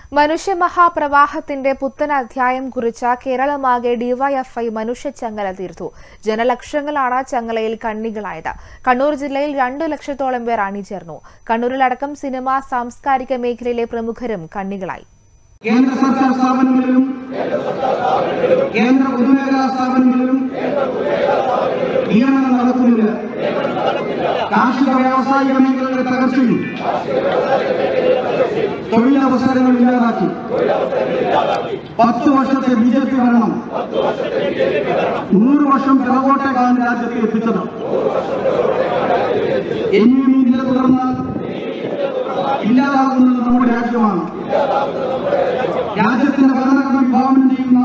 മനുഷ്യമഹാപ്രവാഹത്തിന്റെ പുത്തൻ അധ്യായം കുറിച്ച കേരളമാകെ ഡിവൈഎഫ്ഐ മനുഷ്യച്ചങ്ങല തീർത്തു ജനലക്ഷങ്ങളാണ് ചങ്ങലയിൽ കണ്ണികളായത് കണ്ണൂർ ജില്ലയിൽ രണ്ടു ലക്ഷത്തോളം പേർ അണിചേർന്നു കണ്ണൂരിലടക്കം സിനിമ സാംസ്കാരിക മേഖലയിലെ പ്രമുഖരും കണ്ണികളായി കേന്ദ്ര സർക്കാർ സ്ഥാപനങ്ങളിലും കേന്ദ്ര പൊതുമേഖലാ സ്ഥാപനങ്ങളിലും നിയമനം നടക്കുന്നില്ല കാർഷിക വ്യാവസായിക മേഖലകളുടെ തകർച്ചയും തൊഴിലവസരങ്ങൾ ഇല്ലാതാക്കി പത്ത് വർഷത്തെ ബി ജെ പി ഭരണം നൂറ് വർഷം പിറകോട്ടേക്കാണ് രാജ്യത്തെ എത്തിച്ചത് ഇനിയും ഇതിനെ തുടർന്നാൽ ഇല്ലാതാകുന്നത് നമ്മുടെ രാജ്യമാണ് രാജ്യത്തിന്റെ ഭരണഘടന വിഭാവനം ചെയ്യുന്ന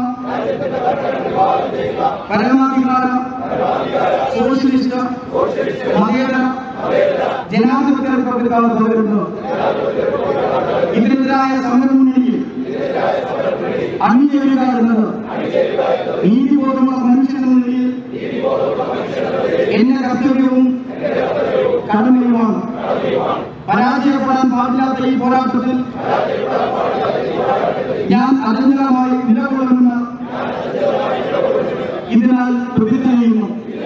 പരമാധികാര സോഷ്യലിസ്റ്റ് മതേതര ജനാധിപത്യ റിപ്പബ്ലിക്കാണ് തുടരുന്നത് ഇതിനെതിരായ സമരമുന്നണിയിൽ അണിചേരുക എന്നത് നീതിബോധമുള്ള മനുഷ്യനെന്ന നിലയിൽ എന്റെ കർത്തവ്യവും കടമയുമാണ് പരാജയപ്പെടാൻ പാടില്ലാത്ത ഈ പോരാട്ടത്തിൽ ഞാൻ അചഞ്ചലമായി നിലകൊള്ളുമെന്ന് ഇതിനാൽ പ്രതിജ്ഞ ചെയ്യുന്നു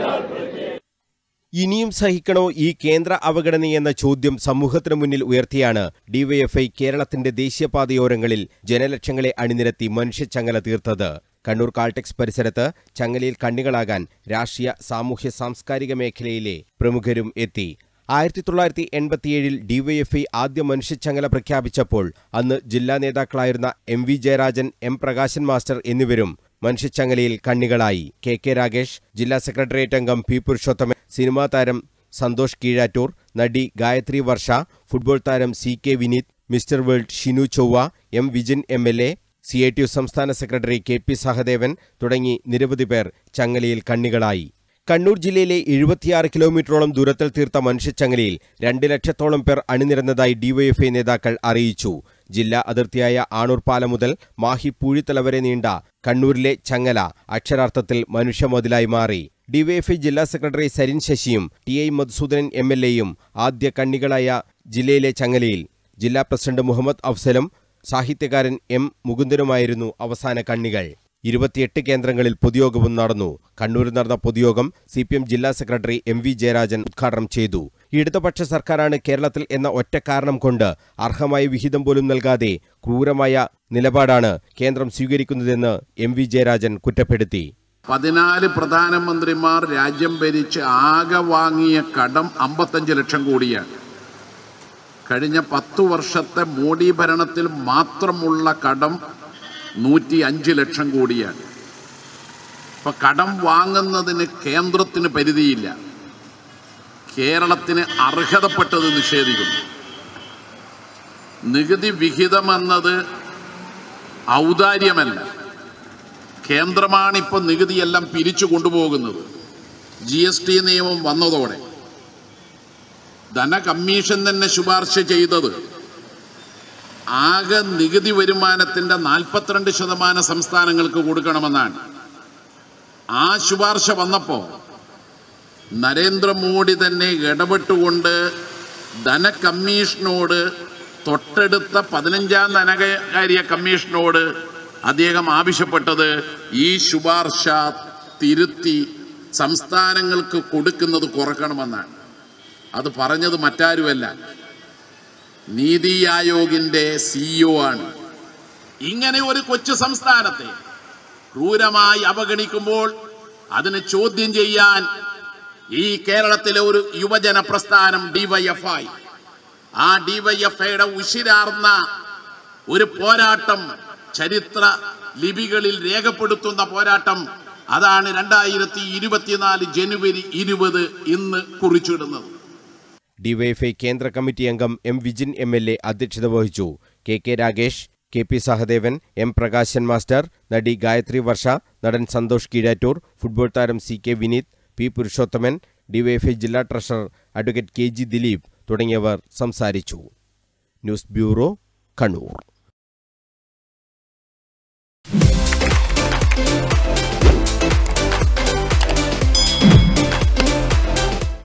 ഇനിയും സഹിക്കണോ ഈ കേന്ദ്ര അവഗണനയെന്ന ചോദ്യം സമൂഹത്തിനു മുന്നിൽ ഉയർത്തിയാണ് ഡിവൈഎഫ്ഐ കേരളത്തിന്റെ ദേശീയപാതയോരങ്ങളിൽ ജനലക്ഷങ്ങളെ അണിനിരത്തി മനുഷ്യച്ചങ്ങല തീർത്തത് കണ്ണൂർ കാൾടെക്സ് പരിസരത്ത് ചങ്ങലയിൽ കണ്ണികളാകാൻ രാഷ്ട്രീയ സാമൂഹ്യ സാംസ്കാരിക മേഖലയിലെ പ്രമുഖരും എത്തി ആയിരത്തി തൊള്ളായിരത്തി എൺപത്തിയേഴിൽ ഡിവൈഎഫ്ഐ ആദ്യ മനുഷ്യച്ചങ്ങല പ്രഖ്യാപിച്ചപ്പോൾ അന്ന് ജില്ലാ നേതാക്കളായിരുന്ന M V Jayarajan M Prakashan master എന്നിവരും മനുഷ്യച്ചങ്ങലയിൽ കണ്ണികളായി കെ കെ രാഗേഷ് ജില്ലാ സെക്രട്ടേറിയറ്റ് അംഗം പി പുരുഷോത്തമൻ സിനിമാ താരം സന്തോഷ് കീഴാറ്റൂർ നടി ഗായത്രി വർഷ ഫുട്ബോൾ താരം C K Vineeth mister world Shinu Chovva M Vijin M L A C I T U സംസ്ഥാന സെക്രട്ടറി കെ പി സഹദേവൻ തുടങ്ങി നിരവധി പേർ ചങ്ങലയിൽ കണ്ണികളായി കണ്ണൂർ ജില്ലയിലെ എഴുപത്തിയാറ് കിലോമീറ്ററോളം ദൂരത്തിൽ തീർത്ത മനുഷ്യച്ചങ്ങലയിൽ രണ്ട് ലക്ഷത്തോളം പേർ അണിനിരന്നതായി ഡിവൈഎഫ്ഐ നേതാക്കൾ അറിയിച്ചു ജില്ലാ അതിർത്തിയായ ആണൂർ പാലം മുതൽ മാഹി പൂഴിത്തല വരെ നീണ്ട കണ്ണൂരിലെ ചങ്ങല അക്ഷരാർത്ഥത്തിൽ മനുഷ്യമതിലായി മാറി ഡിവൈഎഫ്ഐ ജില്ലാ സെക്രട്ടറി സരിൻ ശശിയും T I Madhusoodanan M L എയും ആദ്യ കണ്ണികളായ ജില്ലയിലെ ചങ്ങലയിൽ ജില്ലാ പ്രസിഡന്റ് മുഹമ്മദ് അഫ്സലും സാഹിത്യകാരൻ എം മുകുന്ദനുമായിരുന്നു അവസാന കണ്ണികൾ ഇരുപത്തിയെട്ട് കേന്ദ്രങ്ങളിൽ പൊതുയോഗവും നടന്നു കണ്ണൂരിൽ നടന്ന പൊതുയോഗം സി പി എം ജില്ലാ സെക്രട്ടറി എം വി ജയരാജൻ ഉദ്ഘാടനം ചെയ്തു ഇടതുപക്ഷ സർക്കാരാണ് കേരളത്തിൽ എന്ന ഒറ്റ കാരണം കൊണ്ട് അർഹമായ വിഹിതം പോലും നൽകാതെ ക്രൂരമായ നിലപാടാണ് കേന്ദ്രം സ്വീകരിക്കുന്നതെന്ന് എം വി ജയരാജൻ കുറ്റപ്പെടുത്തി പതിനാല് പ്രധാനമന്ത്രിമാർ രാജ്യം ഭരിച്ച് ആകെ വാങ്ങിയ കടം അമ്പത്തഞ്ച് ലക്ഷം കോടിയാണ് കഴിഞ്ഞ പത്തു വർഷത്തെ മോഡി ഭരണത്തിൽ മാത്രമുള്ള കടം നൂറ്റി അഞ്ച് ലക്ഷം കോടിയാണ് ഇപ്പൊ കടം വാങ്ങുന്നതിന് കേന്ദ്രത്തിന് പരിധിയില്ല കേരളത്തിന് അർഹതപ്പെട്ടത് നിഷേധിക്കുന്നു നികുതി വിഹിതമെന്നത് ഔദാര്യമല്ല കേന്ദ്രമാണ് ഇപ്പോൾ നികുതിയെല്ലാം പിരിച്ചു കൊണ്ടുപോകുന്നത് ജി എസ് ടി നിയമം വന്നതോടെ ധന കമ്മീഷൻ തന്നെ ശുപാർശ ചെയ്തത് ആകെ നികുതി വരുമാനത്തിൻ്റെ നാൽപ്പത്തിരണ്ട് ശതമാനം സംസ്ഥാനങ്ങൾക്ക് കൊടുക്കണമെന്നാണ് ആ ശുപാർശ വന്നപ്പോൾ നരേന്ദ്രമോദി തന്നെ ഇടപെട്ടുകൊണ്ട് ധന കമ്മീഷനോട് തൊട്ടടുത്ത പതിനഞ്ചാം ധനകാര്യ കമ്മീഷനോട് അദ്ദേഹം ആവശ്യപ്പെട്ടത് ഈ ശുപാർശ തിരുത്തി സംസ്ഥാനങ്ങൾക്ക് കൊടുക്കുന്നത് കുറക്കണമെന്നാണ് അത് പറഞ്ഞത് മറ്റാരുമല്ല നീതി ആയോഗിന്റെ സിഇഒ ആണ് ഇങ്ങനെ ഒരു കൊച്ചു സംസ്ഥാനത്തെ ക്രൂരമായി അവഗണിക്കുമ്പോൾ അതിനെ ചോദ്യം ചെയ്യാൻ ഈ കേരളത്തിലെ ഒരു യുവജന പ്രസ്ഥാനം ഡിവൈഎഫ്ഐ ആ ഡിവൈഎഫ്ഐയുടെ ഉശിരാർന്ന ഒരു പോരാട്ടം ചരിത്ര ലിപികളിൽ രേഖപ്പെടുത്തുന്ന പോരാട്ടം അതാണ് രണ്ടായിരത്തി ഇരുപത്തിനാല് ജനുവരി ഇരുപത് ഇന്ന് കുറിച്ചിടുന്നത് ഡിവൈഎഫ്ഐ കേന്ദ്ര കമ്മിറ്റി അംഗം M Vijin M L A അധ്യക്ഷത വഹിച്ചു K K Ragesh K P Sahadevan M Prakashan master നടി ഗായത്രി വർഷ നടൻ സന്തോഷ് കീഴാറ്റൂർ ഫുട്ബോൾ താരം C K Vineeth P Purushothaman DYFI ജില്ലാ treasurer advocate K G Dileep തുടങ്ങിയവർ സംസാരിച്ചു ന്യൂസ് ബ്യൂറോ കണ്ണൂർ